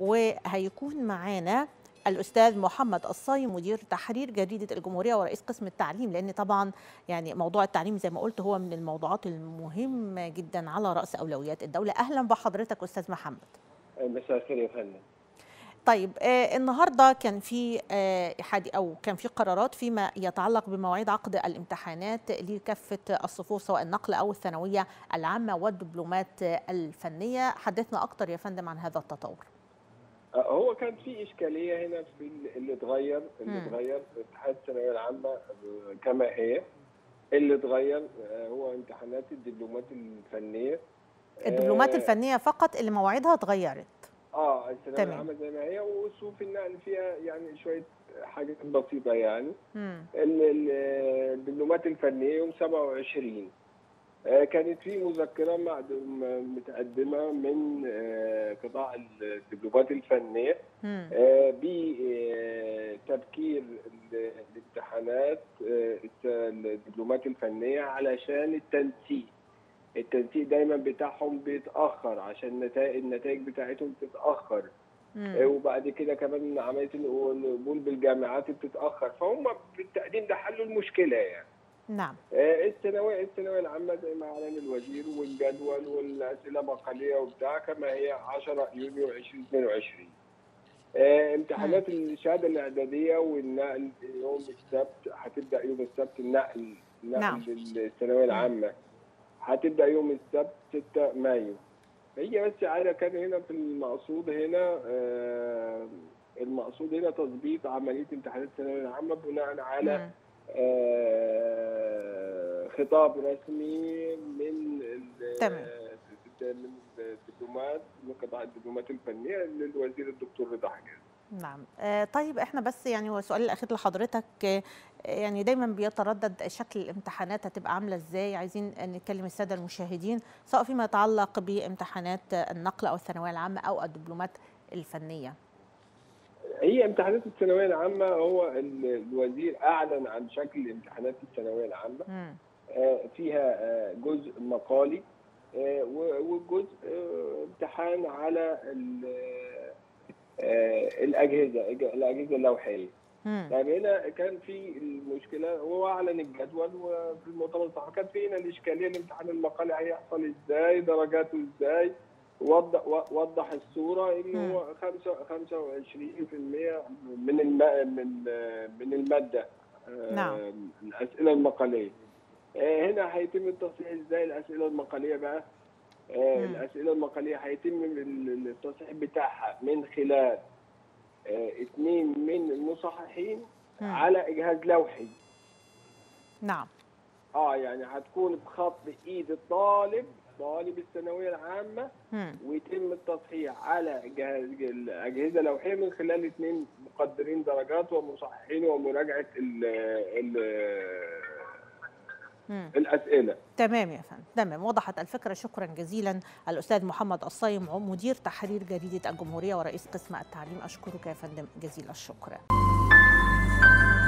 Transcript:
وهيكون معانا الاستاذ محمد الصايم مدير تحرير جريده الجمهوريه ورئيس قسم التعليم لان طبعا يعني موضوع التعليم زي ما قلت هو من الموضوعات المهمه جدا على راس اولويات الدوله اهلا بحضرتك استاذ محمد مساء الخير يا فندم طيب آه النهارده كان في آه او كان في قرارات فيما يتعلق بمواعيد عقد الامتحانات لكافه الصفوف سواء النقل او الثانويه العامه والدبلومات الفنيه حدثنا اكتر يا فندم عن هذا التطور هو كان في اشكاليه هنا في اللي اتغير اللي اتغير في امتحانات الثانويه العامه كما هي اللي اتغير هو امتحانات الدبلومات الفنيه الدبلومات الفنيه فقط اللي مواعيدها اتغيرت اه الثانويه العامه زي ما هي وصفوف النقل فيها يعني شويه حاجات بسيطه يعني الدبلومات الفنيه يوم 27 كانت في مذكره متقدمه من قطاع الدبلومات الفنيه بتبكير الامتحانات الدبلومات الفنيه علشان التنسيق التنسيق دايما بتاعهم بيتاخر عشان النتائج النتائج بتاعتهم بتتاخر وبعد كده كمان عمليه القبول بالجامعات بتتاخر فهم بالتقديم ده حلوا المشكله يعني نعم الثانويه الثانويه العامه زي ما اعلن الوزير والجدول والاسئله مقاليه وبتاع كما هي 10 يونيو 2022 امتحانات الشهاده الاعداديه والنقل يوم السبت هتبدا يوم السبت النقل نقل نعم. الثانويه العامه هتبدا يوم السبت 6 مايو هي بس عاده كان هنا في المقصود هنا آه المقصود هنا تظبيط عمليه امتحانات الثانويه العامه بناء على مم. آه خطاب رسمي من ال- تمام. من الدبلومات من قطاع الدبلومات الفنيه للوزير الدكتور رضا حجاز نعم آه طيب احنا بس يعني هو السؤال الاخير لحضرتك آه يعني دايما بيتردد شكل الامتحانات هتبقى عامله ازاي عايزين نتكلم الساده المشاهدين سواء فيما يتعلق بامتحانات النقل او الثانويه العامه او الدبلومات الفنيه هي امتحانات الثانويه العامه هو ال- الوزير اعلن عن شكل امتحانات الثانويه العامه مم. آه، فيها آه، جزء مقالي آه، و- وجزء آه، امتحان على ال- آه، الاجهزه الاجهزه اللوحيه مم. طيب هنا كان في المشكله هو اعلن الجدول وفي المؤتمر الصحفي كان في هنا الاشكاليه الامتحان المقالي هيحصل ازاي درجاته ازاي وضح وضح الصوره ان مم. هو 25% من الم... من من الماده آه، نعم. الاسئله المقاليه آه، هنا هيتم التصحيح ازاي الاسئله المقاليه بقى آه، مم. الاسئله المقاليه هيتم ال- التصحيح بتاعها من خلال آه، اثنين من المصححين مم. على جهاز لوحي نعم اه يعني هتكون بخط ايد الطالب طالب الثانويه العامه مم. ويتم التصحيح على جهاز اجهزه لوحيه من خلال اثنين مقدرين درجات ومصححين ومراجعه ال ال مم. الاسئله تمام يا فندم تمام وضحت الفكره شكرا جزيلا الاستاذ محمد الصايم مدير تحرير جريده الجمهوريه ورئيس قسم التعليم اشكرك يا فندم جزيل الشكر